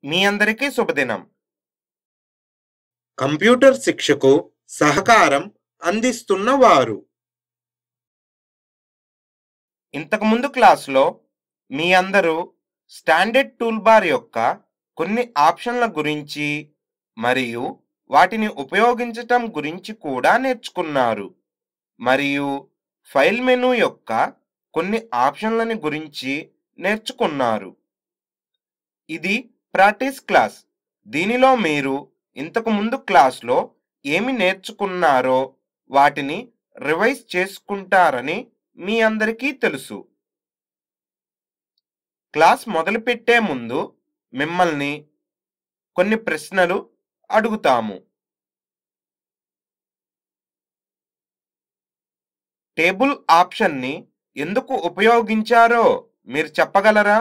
మీ అందరికీ శుభదినం కంప్యూటర్ శిక్షకు సహకారం అందిస్తున్న వారు ఇంతకుముందు క్లాస్లో మీ అందరూ స్టాండర్డ్ టూల్ బార్ యొక్క కొన్ని ఆప్షన్ల గురించి మరియు వాటిని ఉపయోగించటం గురించి కూడా నేర్చుకున్నారు మరియు ఫైల్ మెనూ యొక్క కొన్ని ఆప్షన్లని గురించి నేర్చుకున్నారు ఇది ప్రాక్టీస్ క్లాస్ దీనిలో మీరు ఇంతకు ముందు క్లాస్లో ఏమి నేర్చుకున్నారో వాటిని రివైజ్ చేసుకుంటారని మీ అందరికీ తెలుసు క్లాస్ మొదలుపెట్టే ముందు మిమ్మల్ని కొన్ని ప్రశ్నలు అడుగుతాము టేబుల్ ఆప్షన్ని ఎందుకు ఉపయోగించారో మీరు చెప్పగలరా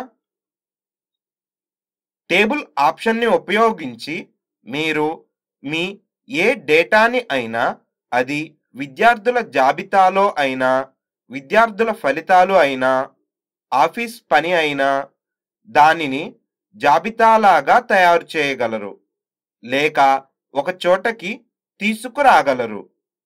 టేబుల్ ఆప్షన్ని ఉపయోగించి మీరు మీ ఏ డేటాని అయినా అది విద్యార్థుల జాబితాలో అయినా విద్యార్థుల ఫలితాలు అయినా ఆఫీస్ పని అయినా దానిని జాబితాలాగా తయారు చేయగలరు లేక ఒక చోటకి తీసుకురాగలరు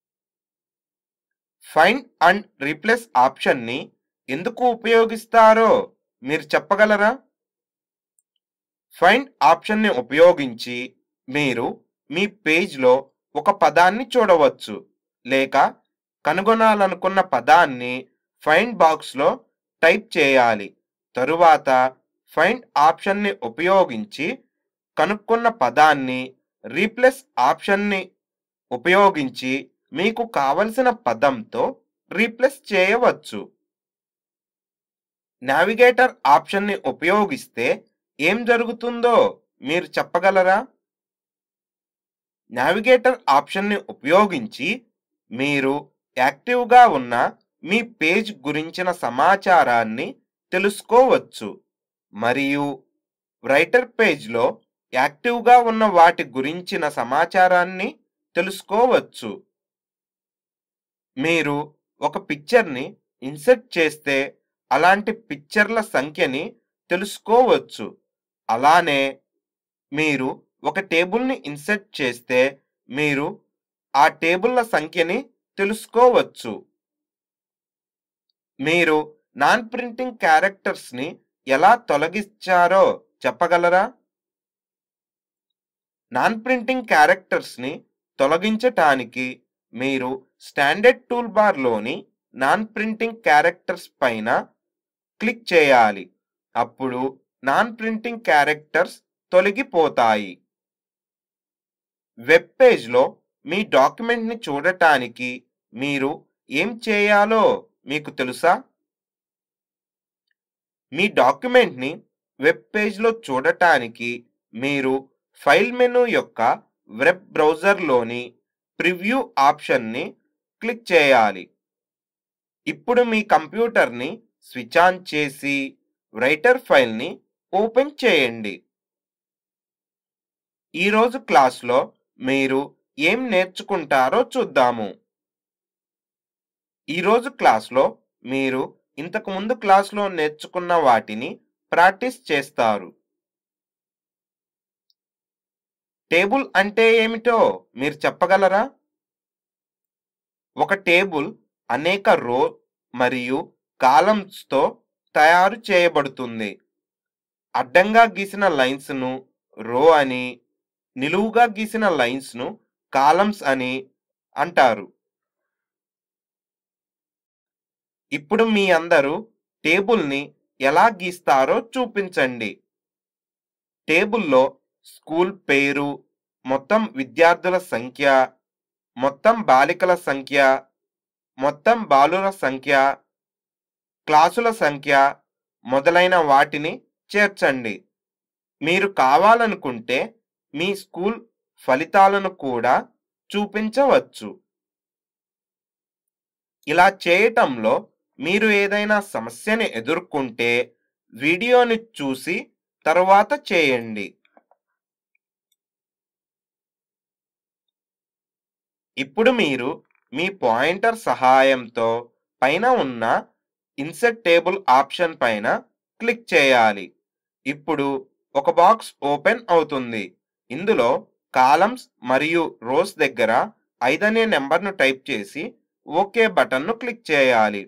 ఫైండ్ అండ్ రీప్లేస్ ఆప్షన్ని ఎందుకు ఉపయోగిస్తారో మీరు చెప్పగలరా ఫైండ్ ఆప్షన్ని ఉపయోగించి మీరు మీ పేజ్లో ఒక పదాన్ని చూడవచ్చు లేక కనుగొనాలనుకున్న పదాన్ని ఫైండ్ బాక్స్లో టైప్ చేయాలి తరువాత ఫైండ్ ఆప్షన్ని ఉపయోగించి కనుక్కున్న పదాన్ని రీప్లేస్ ఆప్షన్ని ఉపయోగించి మీకు కావలసిన పదంతో రీప్లేస్ చేయవచ్చు నావిగేటర్ ఆప్షన్ని ఉపయోగిస్తే ఏం జరుగుతుందో మీరు చెప్పగలరా నావిగేటర్ ఆప్షన్ని ఉపయోగించి మీరు యాక్టివ్గా ఉన్న మీ పేజ్ గురించిన సమాచారాన్ని తెలుసుకోవచ్చు మరియు రైటర్ పేజ్లో యాక్టివ్గా ఉన్న వాటి గురించిన సమాచారాన్ని తెలుసుకోవచ్చు మీరు ఒక పిక్చర్ని ఇన్సర్ట్ చేస్తే అలాంటి పిక్చర్ల సంఖ్యని తెలుసుకోవచ్చు అలానే మీరు ఒక టేబుల్ని ఇన్సర్ట్ చేస్తే మీరు ఆ టేబుల్ల సంఖ్యని తెలుసుకోవచ్చు మీరు నాన్ ప్రింటింగ్ క్యారెక్టర్స్ని ఎలా తొలగించారో చెప్పగలరా నాన్ ప్రింటింగ్ క్యారెక్టర్స్ని తొలగించటానికి మీరు స్టాండర్డ్ టూల్ బార్లోని నాన్ ప్రింటింగ్ క్యారెక్టర్స్ పైన క్లిక్ చేయాలి అప్పుడు నాన్ ప్రింటింగ్ క్యారెక్టర్స్ తొలగిపోతాయి వెబ్ పేజ్లో మీ డాక్యుమెంట్ని చూడటానికి మీరు ఏం చేయాలో మీకు తెలుసా మీ డాక్యుమెంట్ని వెబ్ పేజ్లో చూడటానికి మీరు ఫైల్ మెనూ యొక్క వెబ్ బ్రౌజర్లోని ప్రివ్యూ ఆప్షన్ని క్లిక్ చేయాలి ఇప్పుడు మీ కంప్యూటర్ని స్విచ్ ఆన్ చేసి రైటర్ ఫైల్ని ఓపెన్ చేయండి ఈరోజు క్లాస్లో మీరు ఏం నేర్చుకుంటారో చూద్దాము ఈరోజు క్లాస్లో మీరు ఇంతకు ముందు క్లాస్లో నేర్చుకున్న వాటిని ప్రాక్టీస్ చేస్తారు టేబుల్ అంటే ఏమిటో మీరు చెప్పగలరా ఒక టేబుల్ అనేక రో మరియు కాలమ్స్తో తయారు చేయబడుతుంది అడ్డంగా గీసిన లైన్స్ను రో అని నిలువుగా గీసిన లైన్స్ను కాలమ్స్ అని అంటారు ఇప్పుడు మీ అందరూ టేబుల్ని ఎలా గీస్తారో చూపించండి టేబుల్లో స్కూల్ పేరు మొత్తం విద్యార్థుల సంఖ్య మొత్తం బాలికల సంఖ్య మొత్తం బాలుర సంఖ్య క్లాసుల సంఖ్య మొదలైన వాటిని చేర్చండి మీరు కావాలనుకుంటే మీ స్కూల్ ఫలితాలను కూడా చూపించవచ్చు ఇలా చేయటంలో మీరు ఏదైనా సమస్యని ఎదుర్కొంటే వీడియోని చూసి తరువాత చేయండి ఇప్పుడు మీరు మీ పాయింటర్ సహాయంతో పైన ఉన్న ఇన్సర్ట్ టేబుల్ ఆప్షన్ పైన క్లిక్ చేయాలి ఇప్పుడు ఒక బాక్స్ ఓపెన్ అవుతుంది ఇందులో కాలమ్స్ మరియు రోస్ దగ్గర ఐదనే నెంబర్ను టైప్ చేసి ఓకే బటన్ను క్లిక్ చేయాలి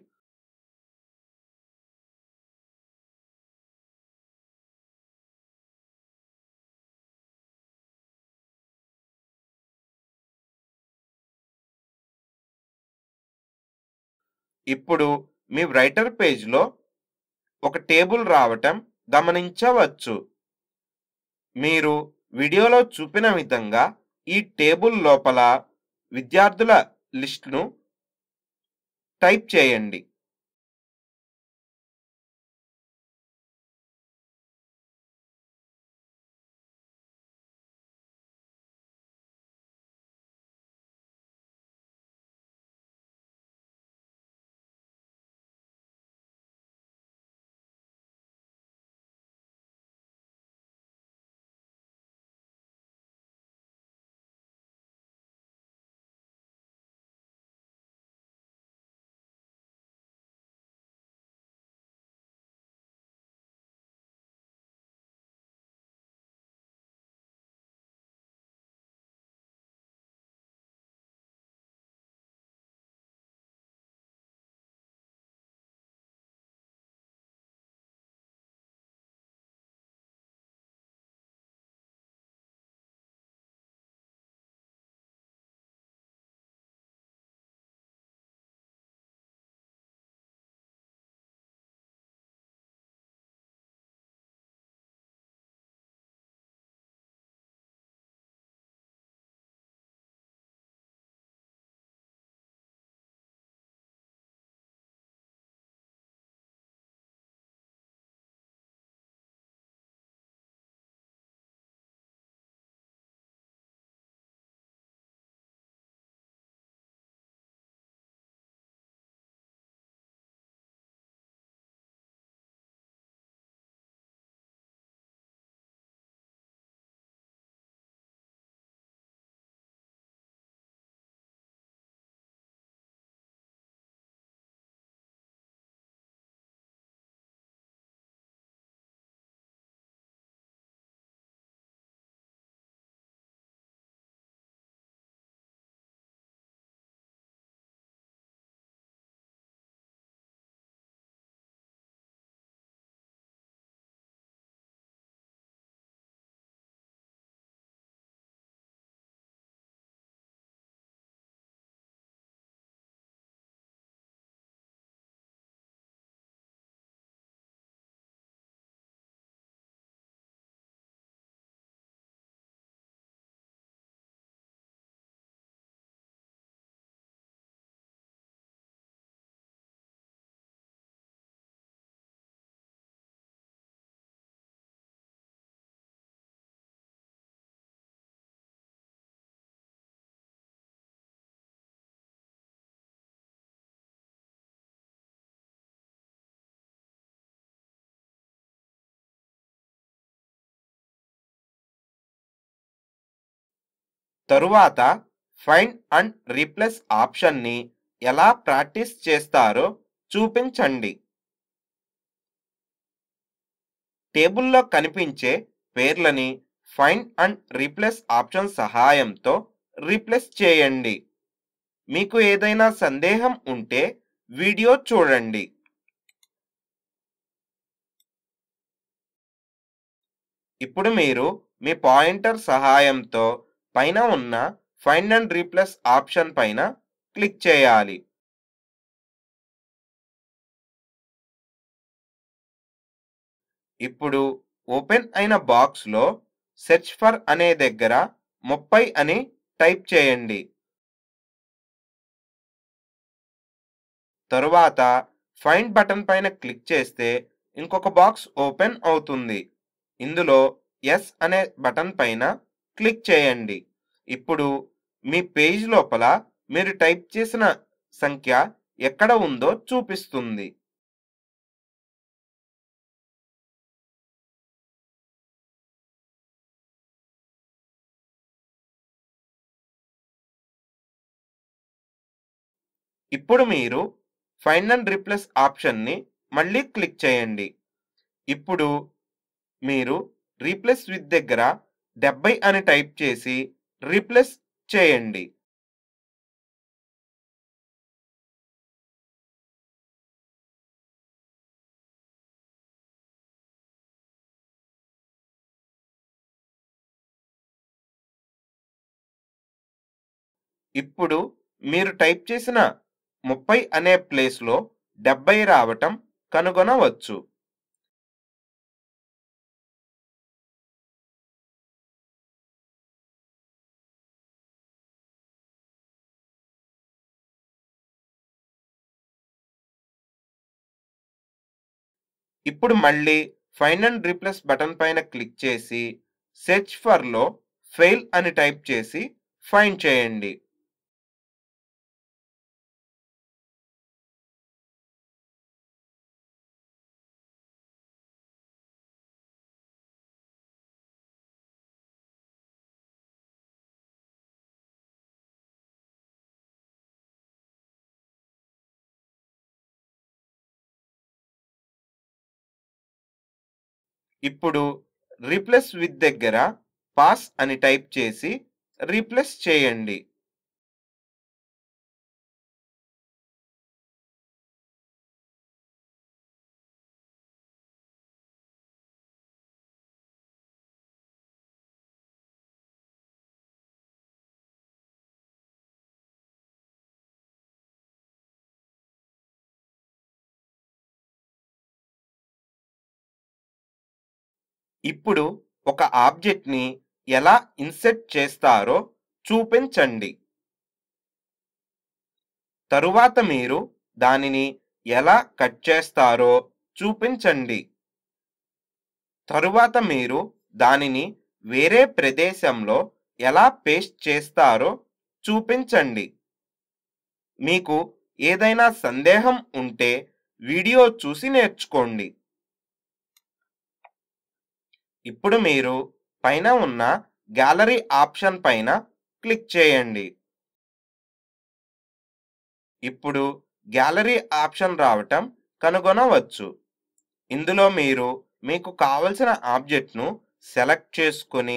ఇప్పుడు మీ రైటర్ పేజ్లో ఒక టేబుల్ రావటం గమనించవచ్చు మీరు వీడియోలో చూపిన విధంగా ఈ టేబుల్ లోపల విద్యార్థుల లిస్టును టైప్ చేయండి తరువాత ఫైండ్ అండ్ రీప్లేస్ ఆప్షన్ని ఎలా ప్రాక్టీస్ చేస్తారో చూపించండి టేబుల్లో కనిపించే పేర్లని ఫైండ్ అండ్ రీప్లేస్ ఆప్షన్ సహాయంతో రీప్లేస్ చేయండి మీకు ఏదైనా సందేహం ఉంటే వీడియో చూడండి ఇప్పుడు మీరు మీ పాయింటర్ సహాయంతో పైన ఉన్న ఫైండ్ అండ్ రీప్లేస్ ఆప్షన్ పైన క్లిక్ చేయాలి ఇప్పుడు ఓపెన్ అయిన బాక్స్లో సెర్చ్ ఫర్ అనే దగ్గర ముప్పై అని టైప్ చేయండి తరువాత ఫైండ్ బటన్ పైన క్లిక్ చేస్తే ఇంకొక బాక్స్ ఓపెన్ అవుతుంది ఇందులో ఎస్ అనే బటన్ పైన క్లిక్ చేయండి ఇప్పుడు మీ పేజ్ లోపల మీరు టైప్ చేసిన సంఖ్య ఎక్కడ ఉందో చూపిస్తుంది ఇప్పుడు మీరు ఫైండ్ అండ్ రీప్లేస్ ఆప్షన్ని మళ్ళీ క్లిక్ చేయండి ఇప్పుడు మీరు రీప్లేస్ విత్ దగ్గర డెబ్బై అని టైప్ చేసి రీప్లేస్ చేయండి ఇప్పుడు మీరు టైప్ చేసిన ముప్పై అనే ప్లేస్లో డెబ్బై రావటం కనుగొనవచ్చు ఇప్పుడు మళ్ళీ ఫైండ్ అండ్ రీప్లేస్ బటన్ పైన క్లిక్ చేసి సెర్చ్ ఫర్లో ఫెయిల్ అని టైప్ చేసి ఫైండ్ చేయండి ఇప్పుడు రీప్లేస్ విత్ దగ్గర పాస్ అని టైప్ చేసి రీప్లేస్ చేయండి ఇప్పుడు ఒక ఆబ్జెక్ట్ని ఎలా ఇన్సెట్ చేస్తారో చూపించండి తరువాత మీరు దానిని ఎలా కట్ చేస్తారో చూపించండి తరువాత మీరు దానిని వేరే ప్రదేశంలో ఎలా పేస్ట్ చేస్తారో చూపించండి మీకు ఏదైనా సందేహం ఉంటే వీడియో చూసి నేర్చుకోండి ఇప్పుడు మీరు పైన ఉన్న గ్యాలరీ ఆప్షన్ పైన క్లిక్ చేయండి ఇప్పుడు గ్యాలరీ ఆప్షన్ రావటం కనుగొనవచ్చు ఇందులో మీరు మీకు కావలసిన ఆబ్జెక్ట్ను సెలెక్ట్ చేసుకొని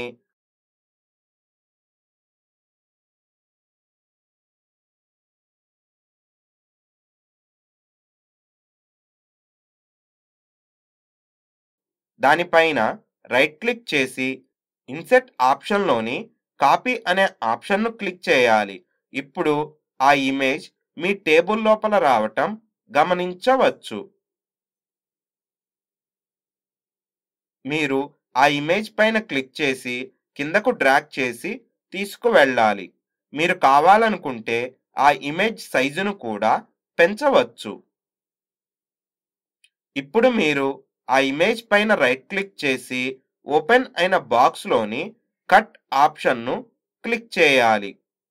దానిపైన రైట్ క్లిక్ చేసి ఇన్సెట్ ఆప్షన్లోని కాపీ అనే ఆప్షన్ను క్లిక్ చేయాలి ఇప్పుడు ఆ ఇమేజ్ మీ టేబుల్ లోపల రావటం గమనించవచ్చు మీరు ఆ ఇమేజ్ పైన క్లిక్ చేసి కిందకు డ్రాగ్ చేసి తీసుకువెళ్ళాలి మీరు కావాలనుకుంటే ఆ ఇమేజ్ సైజును కూడా పెంచవచ్చు ఇప్పుడు మీరు ఆ ఇమేజ్ పైన రైట్ క్లిక్ చేసి ఓపెన్ అయిన బాక్స్లోని కట్ ఆప్షన్ను క్లిక్ చేయాలి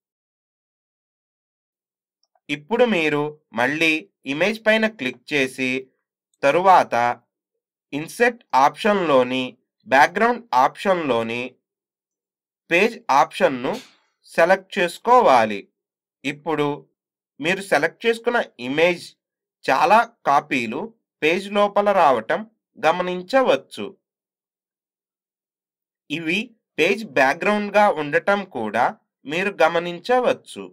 ఇప్పుడు మీరు మళ్ళీ ఇమేజ్ పైన క్లిక్ చేసి తరువాత ఇన్సెట్ ఆప్షన్లోని బ్యాక్గ్రౌండ్ ఆప్షన్లోని పేజ్ ఆప్షన్ను సెలెక్ట్ చేసుకోవాలి ఇప్పుడు మీరు సెలెక్ట్ చేసుకున్న ఇమేజ్ చాలా కాపీలు పేజ్ లోపల రావటం గమనించవచ్చు ఇవి పేజ్ బ్యాక్గ్రౌండ్గా ఉండటం కూడా మీరు గమనించవచ్చు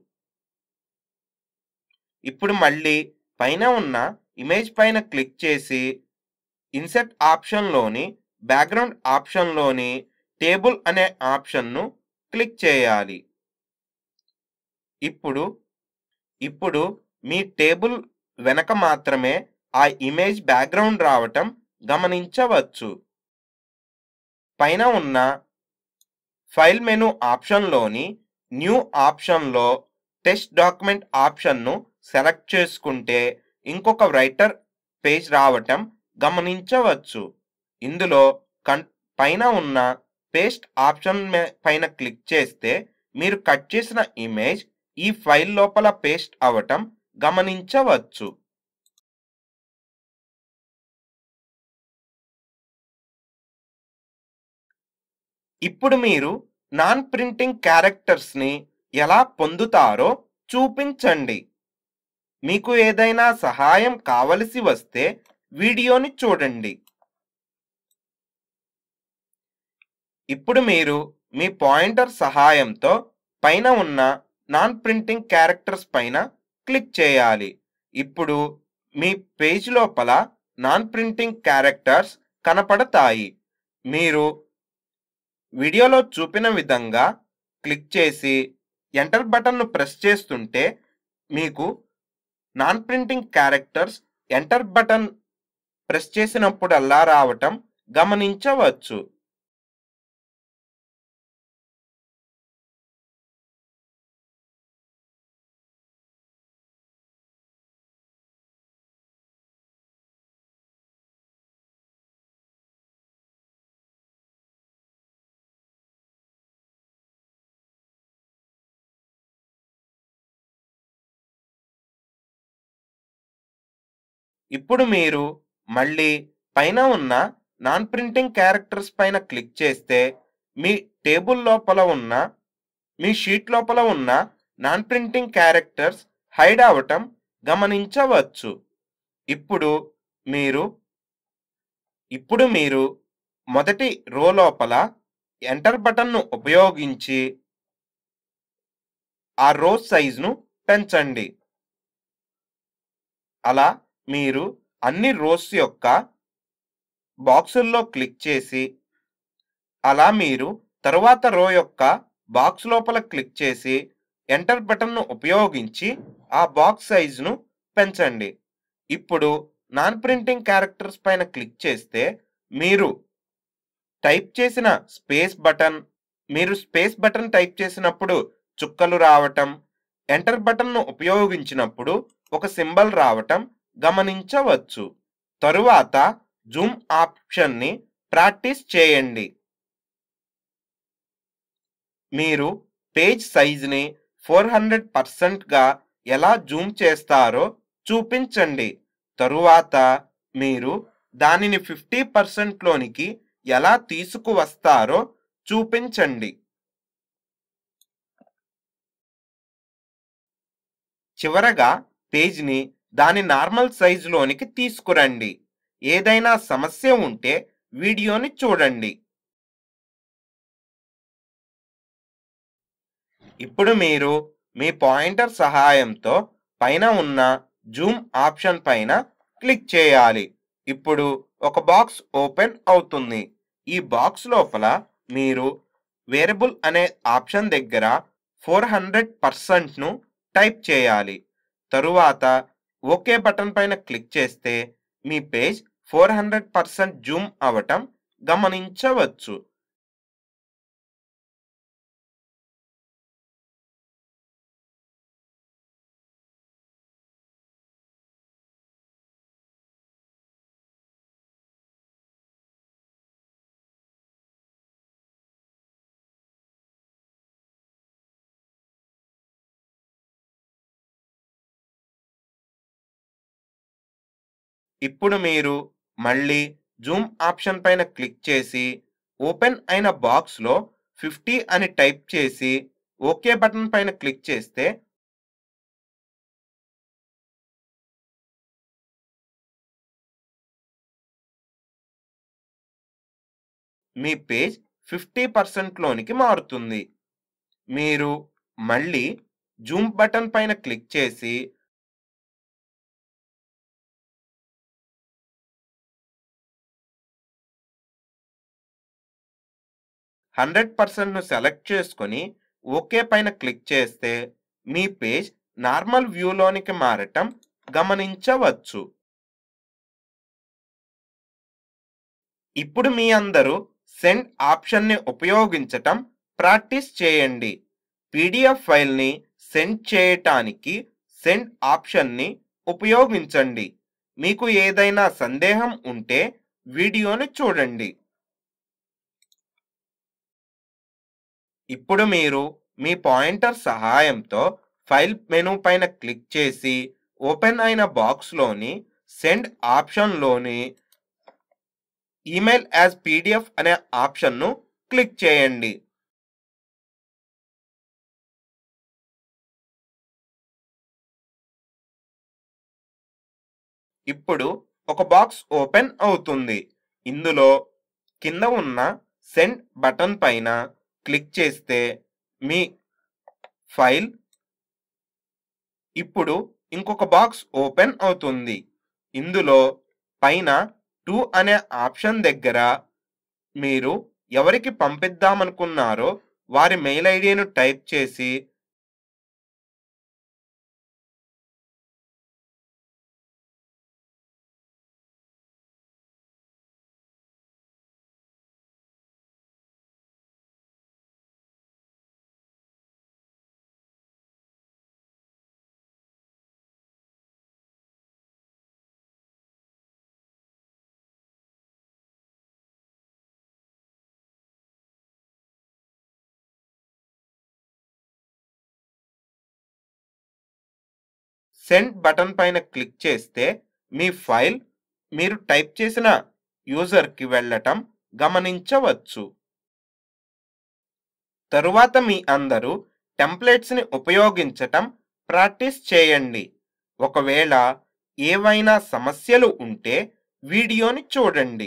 ఇప్పుడు మళ్ళీ పైన ఉన్న ఇమేజ్ పైన క్లిక్ చేసి ఇన్సెట్ ఆప్షన్లోని బ్యాక్గ్రౌండ్ ఆప్షన్లోని టేబుల్ అనే ఆప్షన్ను క్లిక్ చేయాలి ఇప్పుడు ఇప్పుడు మీ టేబుల్ వెనక మాత్రమే ఆ ఇమేజ్ బ్యాక్గ్రౌండ్ రావటం గమనించవచ్చు పైన ఉన్న ఫైల్ మెను ఆప్షన్లోని న్యూ ఆప్షన్లో టెక్స్ట్ డాక్యుమెంట్ ఆప్షన్ను సెలెక్ట్ చేసుకుంటే ఇంకొక రైటర్ పేజ్ రావటం గమనించవచ్చు ఇందులో కన్ పైన ఉన్న పేస్ట్ ఆప్షన్ మే- పైన క్లిక్ చేస్తే మీరు కట్ చేసిన ఇమేజ్ ఈ ఫైల్ లోపల పేస్ట్ అవటం గమనించవచ్చు ఇప్పుడు మీరు నాన్ ప్రింటింగ్ క్యారెక్టర్స్ని ఎలా పొందుతారో చూపించండి మీకు ఏదైనా సహాయం కావలసి వస్తే వీడియోని చూడండి ఇప్పుడు మీరు మీ పాయింటర్ సహాయంతో పైన ఉన్న నాన్ ప్రింటింగ్ క్యారెక్టర్స్ పైన క్లిక్ చేయాలి ఇప్పుడు మీ పేజ్ లోపల నాన్ ప్రింటింగ్ క్యారెక్టర్స్ కనపడతాయి మీరు వీడియోలో చూపిన విధంగా క్లిక్ చేసి ఎంటర్ బటన్ను ప్రెస్ చేస్తుంటే మీకు non printing characters enter button press చేసినప్పుడల్లా రావటం గమనించవచ్చు ఇప్పుడు మీరు మళ్ళీ పైన ఉన్న నాన్ ప్రింటింగ్ క్యారెక్టర్స్ పైన క్లిక్ చేస్తే మీ టేబుల్ లోపల ఉన్న మీ షీట్ లోపల ఉన్న నాన్ ప్రింటింగ్ క్యారెక్టర్స్ హైడ్ అవటం గమనించవచ్చు ఇప్పుడు మీరు ఇప్పుడు మీరు మొదటి రో లోపల ఎంటర్ బటన్ను ఉపయోగించి ఆ రో సైజును పెంచండి అలా మీరు అన్ని రోస్ యొక్క బాక్సుల్లో క్లిక్ చేసి అలా మీరు తరువాత రో యొక్క బాక్స్ లోపల క్లిక్ చేసి ఎంటర్ బటన్ను ఉపయోగించి ఆ బాక్స్ సైజును పెంచండి ఇప్పుడు నాన్ ప్రింటింగ్ క్యారెక్టర్స్ పైన క్లిక్ చేస్తే మీరు టైప్ చేసిన స్పేస్ బటన్ మీరు స్పేస్ బటన్ టైప్ చేసినప్పుడు చుక్కలు రావటం ఎంటర్ బటన్ను ఉపయోగించినప్పుడు ఒక సింబల్ రావటం గమనించవచ్చు తరువాత జూమ్ ఆప్షన్ని ప్రాక్టీస్ చేయండి మీరు పేజ్ సైజ్ని ఫోర్ హండ్రెడ్ పర్సెంట్గా ఎలా జూమ్ చేస్తారో చూపించండి తరువాత మీరు దానిని ఫిఫ్టీ పర్సెంట్లోనికి ఎలా తీసుకువస్తారో చూపించండి చివరగా పేజ్ని దాని నార్మల్ సైజులోనికి తీసుకురండి ఏదైనా సమస్య ఉంటే వీడియోని చూడండి ఇప్పుడు మీరు మీ పాయింటర్ సహాయంతో పైన ఉన్న జూమ్ ఆప్షన్ పైన క్లిక్ చేయాలి ఇప్పుడు ఒక బాక్స్ ఓపెన్ అవుతుంది ఈ బాక్స్ లోపల మీరు వేరియబుల్ అనే ఆప్షన్ దగ్గర ఫోర్ హండ్రెడ్ పర్సెంట్ను టైప్ చేయాలి తరువాత ఓకే బటన్ పైన క్లిక్ చేస్తే మీ page four hundred percent zoom అవటం గమనించవచ్చు ఇప్పుడు మీరు మళ్ళీ జూమ్ ఆప్షన్ పైన క్లిక్ చేసి ఓపెన్ అయిన బాక్స్లో ఫిఫ్టీ అని టైప్ చేసి ఓకే బటన్ పైన క్లిక్ చేస్తే మీ పేజ్ ఫిఫ్టీ పర్సెంట్లోనికి మారుతుంది మీరు మళ్ళీ జూమ్ బటన్ పైన క్లిక్ చేసి హండ్రెడ్ పర్సెంట్ను సెలెక్ట్ చేసుకొని ఓకే పైన క్లిక్ చేస్తే మీ పేజ్ నార్మల్ వ్యూలోనికి మారటం గమనించవచ్చు ఇప్పుడు మీ అందరూ సెండ్ ఆప్షన్ని ఉపయోగించటం ప్రాక్టీస్ చేయండి పీడిఎఫ్ ఫైల్ని సెండ్ చేయటానికి సెండ్ ఆప్షన్ని ఉపయోగించండి మీకు ఏదైనా సందేహం ఉంటే వీడియోని చూడండి ఇప్పుడు మీరు మీ పాయింటర్ సహాయంతో ఫైల్ మెనూ పైన క్లిక్ చేసి ఓపెన్ అయిన బాక్స్లోని సెండ్ ఆప్షన్లోని ఈమెయిల్ యాజ్ పీడిఎఫ్ అనే ఆప్షన్ను క్లిక్ చేయండి ఇప్పుడు ఒక బాక్స్ ఓపెన్ అవుతుంది ఇందులో కింద ఉన్న సెండ్ బటన్ పైన క్లిక్ చేస్తే మీ ఫైల్ ఇప్పుడు ఇంకొక బాక్స్ ఓపెన్ అవుతుంది ఇందులో పైన టు అనే ఆప్షన్ దగ్గర మీరు ఎవరికి పంపిద్దామనుకున్నారో వారి మెయిల్ ఐడిను టైప్ చేసి సెండ్ బటన్ పైన క్లిక్ చేస్తే మీ ఫైల్ మీరు టైప్ చేసిన యూజర్కి వెళ్ళటం గమనించవచ్చు తరువాత మీ అందరూ టెంప్లెట్స్ని ఉపయోగించటం ప్రాక్టీస్ చేయండి ఒకవేళ ఏవైనా సమస్యలు ఉంటే వీడియోని చూడండి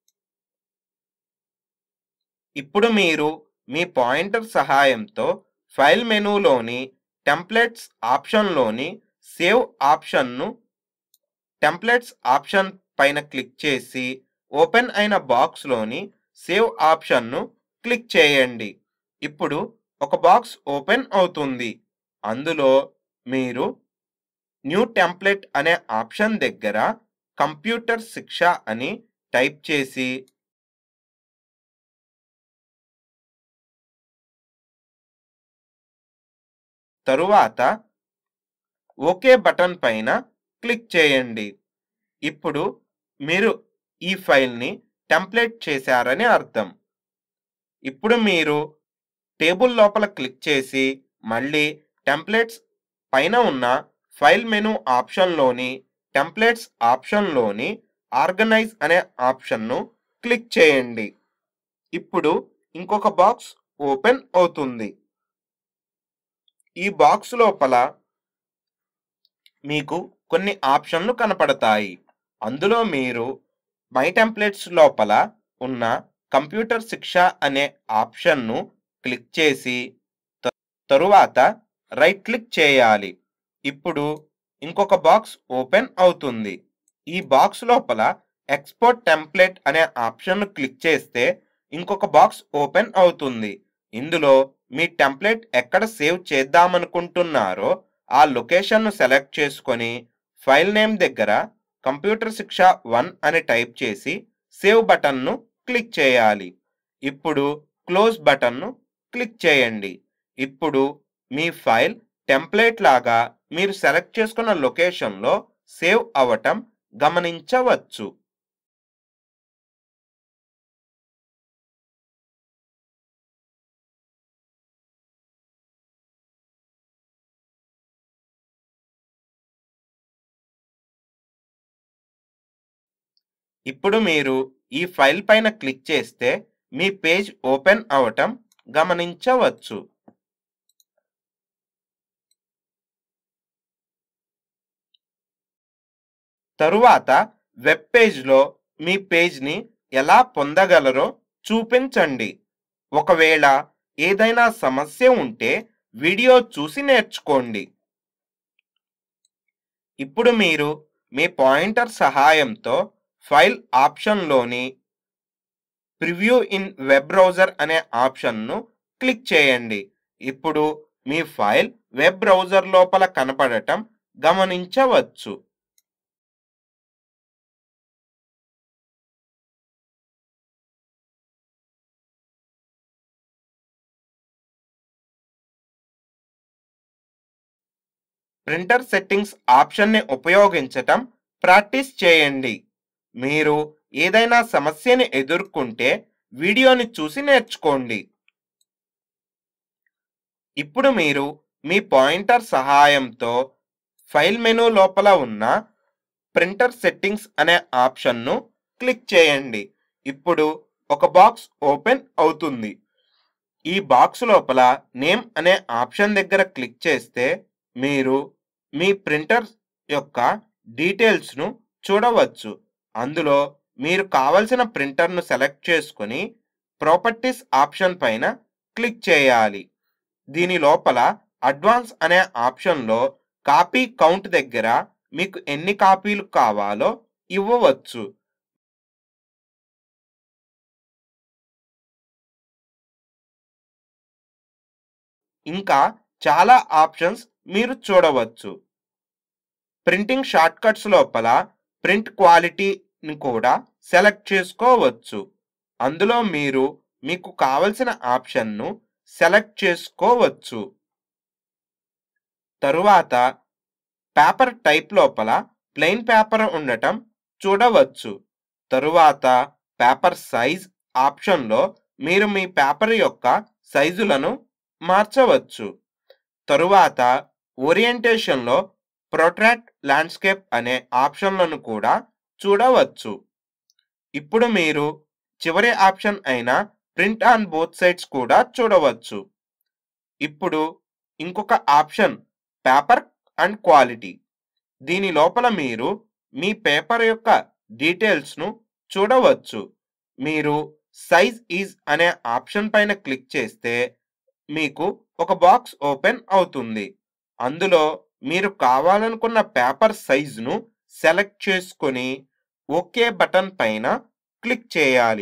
ఇప్పుడు మీరు మీ పాయింటర్ సహాయంతో ఫైల్ మెనూలోని టెంప్లెట్స్ ఆప్షన్లోని సేవ్ ఆప్షన్ను టెంప్లెట్స్ ఆప్షన్ పైన క్లిక్ చేసి ఓపెన్ అయిన బాక్స్లోని సేవ్ ఆప్షన్ను క్లిక్ చేయండి ఇప్పుడు ఒక బాక్స్ ఓపెన్ అవుతుంది అందులో మీరు న్యూ టెంప్లెట్ అనే ఆప్షన్ దగ్గర కంప్యూటర్ శిక్ష అని టైప్ చేసి తరువాత ఓకే బటన్ పైన క్లిక్ చేయండి ఇప్పుడు మీరు ఈ ఫైల్ని టెంప్లెట్ చేశారని అర్థం ఇప్పుడు మీరు టేబుల్ లోపల క్లిక్ చేసి మళ్ళీ టెంప్లెట్స్ పైన ఉన్న ఫైల్ మెనూ ఆప్షన్లోని టెంప్లెట్స్ ఆప్షన్లోని ఆర్గనైజ్ అనే ఆప్షన్ను క్లిక్ చేయండి ఇప్పుడు ఇంకొక బాక్స్ ఓపెన్ అవుతుంది ఈ బాక్స్ లోపల మీకు కొన్ని ఆప్షన్లు కనపడతాయి అందులో మీరు మై టెంప్లెట్స్ లోపల ఉన్న కంప్యూటర్ శిక్ష అనే ఆప్షన్ను క్లిక్ చేసి త- తరువాత రైట్ క్లిక్ చేయాలి ఇప్పుడు ఇంకొక బాక్స్ ఓపెన్ అవుతుంది ఈ బాక్స్ లోపల ఎక్స్పోర్ట్ టెంప్లెట్ అనే ఆప్షన్ను క్లిక్ చేస్తే ఇంకొక బాక్స్ ఓపెన్ అవుతుంది ఇందులో మీ టెంప్లెట్ ఎక్కడ సేవ్ చేద్దామనుకుంటున్నారో ఆ లొకేషన్ను సెలెక్ట్ చేసుకొని ఫైల్ నేమ్ దగ్గర కంప్యూటర్ శిక్ష వన్ అని టైప్ చేసి సేవ్ బటన్ను క్లిక్ చేయాలి ఇప్పుడు క్లోజ్ బటన్ను క్లిక్ చేయండి ఇప్పుడు మీ ఫైల్ టెంప్లెట్ లాగా మీరు సెలెక్ట్ చేసుకున్న లొకేషన్లో సేవ్ అవటం గమనించవచ్చు ఇప్పుడు మీరు ఈ ఫైల్ పైన క్లిక్ చేస్తే మీ పేజ్ ఓపెన్ అవటం గమనించవచ్చు తరువాత వెబ్ పేజ్లో మీ పేజ్ని ఎలా పొందగలరో చూపించండి ఒకవేళ ఏదైనా సమస్య ఉంటే వీడియో చూసి నేర్చుకోండి ఇప్పుడు మీరు మీ పాయింటర్ సహాయంతో ఫైల్ ఆప్షన్లోని ప్రివ్యూ ఇన్ వెబ్ బ్రౌజర్ అనే ఆప్షన్ను క్లిక్ చేయండి ఇప్పుడు మీ ఫైల్ వెబ్ బ్రౌజర్ లోపల కనపడటం గమనించవచ్చు ప్రింటర్ సెట్టింగ్స్ ఆప్షన్ని ఉపయోగించటం ప్రాక్టీస్ చేయండి మీరు ఏదైనా సమస్యని ఎదుర్కొంటే వీడియోని చూసి నేర్చుకోండి ఇప్పుడు మీరు మీ పాయింటర్ సహాయంతో ఫైల్ మెనూ లోపల ఉన్న ప్రింటర్ సెట్టింగ్స్ అనే ఆప్షన్ను క్లిక్ చేయండి ఇప్పుడు ఒక బాక్స్ ఓపెన్ అవుతుంది ఈ బాక్స్ లోపల నేమ్ అనే ఆప్షన్ దగ్గర క్లిక్ చేస్తే మీరు మీ ప్రింటర్ యొక్క డీటెయిల్స్ను చూడవచ్చు అందులో మీరు కావలసిన ప్రింటర్ను సెలెక్ట్ చేసుకొని ప్రాపర్టీస్ ఆప్షన్ పైన క్లిక్ చేయాలి దీని లోపల అడ్వాన్స్ అనే ఆప్షన్లో కాపీ కౌంట్ దగ్గర మీకు ఎన్ని కాపీలు కావాలో ఇవ్వవచ్చు ఇంకా చాలా ఆప్షన్స్ మీరు చూడవచ్చు ప్రింటింగ్ షార్ట్కట్స్ లోపల ప్రింట్ క్వాలిటీని కూడా సెలెక్ట్ చేసుకోవచ్చు అందులో మీరు మీకు కావలసిన ఆప్షన్ను సెలెక్ట్ చేసుకోవచ్చు తరువాత పేపర్ టైప్ లోపల ప్లెయిన్ పేపర్ ఉండటం చూడవచ్చు తరువాత పేపర్ సైజ్ ఆప్షన్లో మీరు మీ పేపర్ యొక్క సైజులను మార్చవచ్చు తరువాత ఓరియంటేషన్లో ప్రొట్రాక్ట్ ల్యాండ్స్కేప్ అనే ఆప్షన్లను కూడా చూడవచ్చు ఇప్పుడు మీరు చివరి ఆప్షన్ అయిన ప్రింట్ ఆన్ బోత్ సైడ్స్ కూడా చూడవచ్చు ఇప్పుడు ఇంకొక ఆప్షన్ పేపర్ అండ్ క్వాలిటీ దీని లోపల మీరు మీ పేపర్ యొక్క డీటెయిల్స్ను చూడవచ్చు మీరు సైజ్ ఈజ్ అనే ఆప్షన్ పైన క్లిక్ చేస్తే మీకు ఒక బాక్స్ ఓపెన్ అవుతుంది అందులో మీరు కావాలనుకున్న పేపర్ సైజును సెలెక్ట్ చేసుకొని ఓకే బటన్ పైన క్లిక్ చేయాలి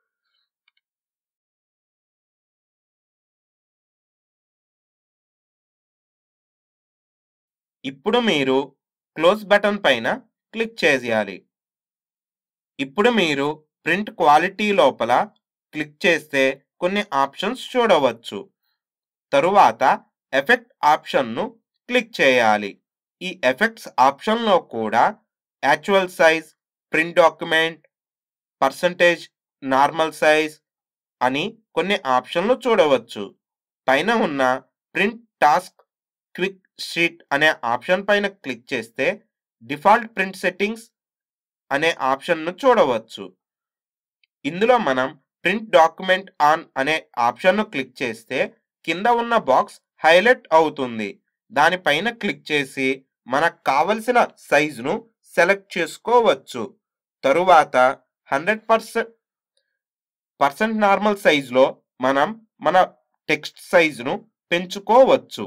ఇప్పుడు మీరు క్లోజ్ బటన్ పైన క్లిక్ చేయాలి ఇప్పుడు మీరు ప్రింట్ క్వాలిటీ లోపల క్లిక్ చేస్తే కొన్ని ఆప్షన్స్ చూడవచ్చు తరువాత ఎఫెక్ట్ ఆప్షన్ను క్లిక్ చేయాలి ఈ ఎఫెక్ట్స్ ఆప్షన్లో కూడా actual size print document percentage normal size అని కొన్ని ఆప్షన్లు చూడవచ్చు పైన ఉన్న ప్రింట్ టాస్క్ క్విక్ షీట్ అనే ఆప్షన్ పైన క్లిక్ చేస్తే డిఫాల్ట్ ప్రింట్ సెట్టింగ్స్ అనే ఆప్షన్ను చూడవచ్చు ఇందులో మనం ప్రింట్ డాక్యుమెంట్ ఆన్ అనే ఆప్షన్ను క్లిక్ చేస్తే కింద ఉన్న బాక్స్ హైలైట్ అవుతుంది దానిపైన క్లిక్ చేసి మనకు కావలసిన సైజును సెలెక్ట్ చేసుకోవచ్చు తరువాత హండ్రెడ్ పర్సెంట్ పర్సెంట్ నార్మల్ సైజులో మనం మన టెక్స్ట్ సైజును పెంచుకోవచ్చు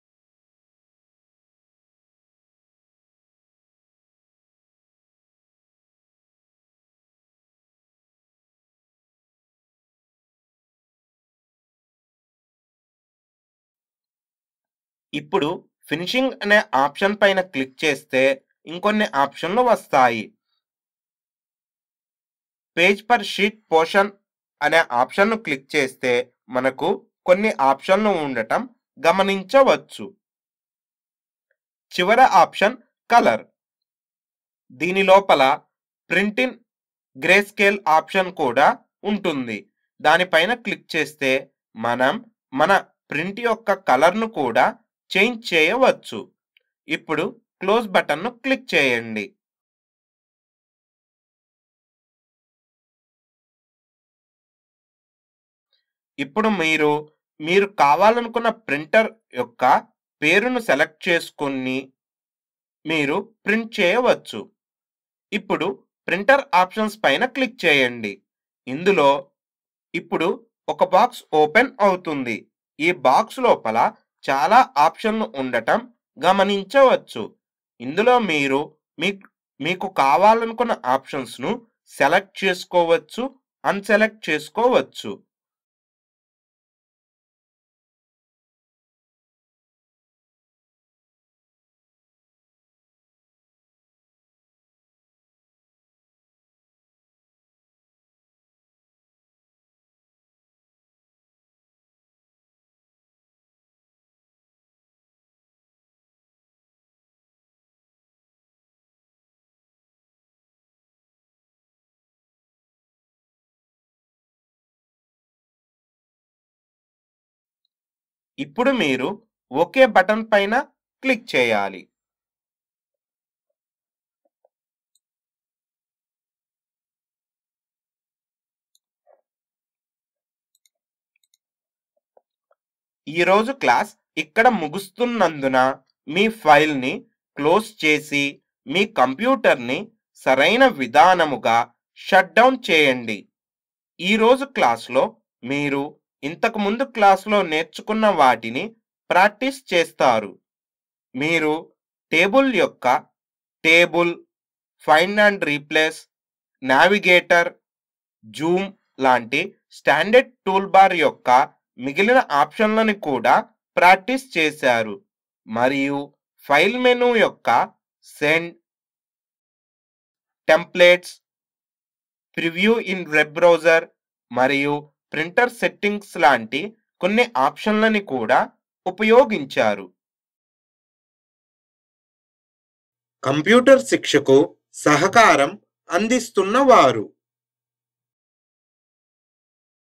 ఇప్పుడు ఫినిషింగ్ అనే ఆప్షన్ పైన క్లిక్ చేస్తే ఇంకొన్ని ఆప్షన్లు వస్తాయి పేజ్ పర్ షీట్ పోర్షన్ అనే ఆప్షన్ను క్లిక్ చేస్తే మనకు కొన్ని ఆప్షన్లు ఉండటం గమనించవచ్చు చివర ఆప్షన్ కలర్ దీని లోపల ప్రింటిన్ గ్రే స్కేల్ ఆప్షన్ కూడా ఉంటుంది దానిపైన క్లిక్ చేస్తే మనం మన ప్రింట్ యొక్క కలర్ను కూడా చేంజ్ చేయవచ్చు ఇప్పుడు క్లోజ్ బటన్ను క్లిక్ చేయండి ఇప్పుడు మీరు మీరు కావాలనుకున్న ప్రింటర్ యొక్క పేరును సెలెక్ట్ చేసుకొని మీరు ప్రింట్ చేయవచ్చు ఇప్పుడు ప్రింటర్ ఆప్షన్స్ పైన క్లిక్ చేయండి ఇందులో ఇప్పుడు ఒక బాక్స్ ఓపెన్ అవుతుంది ఈ బాక్స్ లోపల చాలా ఆప్షన్లు ఉండటం గమనించవచ్చు ఇందులో మీరు మీకు మీకు కావాలనుకున్న ఆప్షన్స్ను సెలెక్ట్ చేసుకోవచ్చు అన్సెలెక్ట్ చేసుకోవచ్చు ఇప్పుడు మీరు ఓకే బటన్ పైన క్లిక్ చేయాలి ఈరోజు క్లాస్ ఇక్కడ ముగుస్తున్నందున మీ ఫైల్ని క్లోజ్ చేసి మీ కంప్యూటర్ని సరైన విధానముగా షట్ డౌన్ చేయండి ఈరోజు క్లాస్లో మీరు ఇంతకు ముందు క్లాస్లో నేర్చుకున్న వాటిని ప్రాక్టీస్ చేస్తారు మీరు టేబుల్ యొక్క table find and replace navigator zoom లాంటి స్టాండర్డ్ టూల్ బార్ యొక్క మిగిలిన ఆప్షన్లను కూడా ప్రాక్టీస్ చేశారు మరియు ఫైల్ మెనూ యొక్క send templates preview in web browser మరియు ప్రింటర్ సెట్టింగ్స్ లాంటి కొన్ని ఆప్షన్లని కూడా ఉపయోగించారు కంప్యూటర్ శిక్షకు సహకారం అందిస్తున్న వారు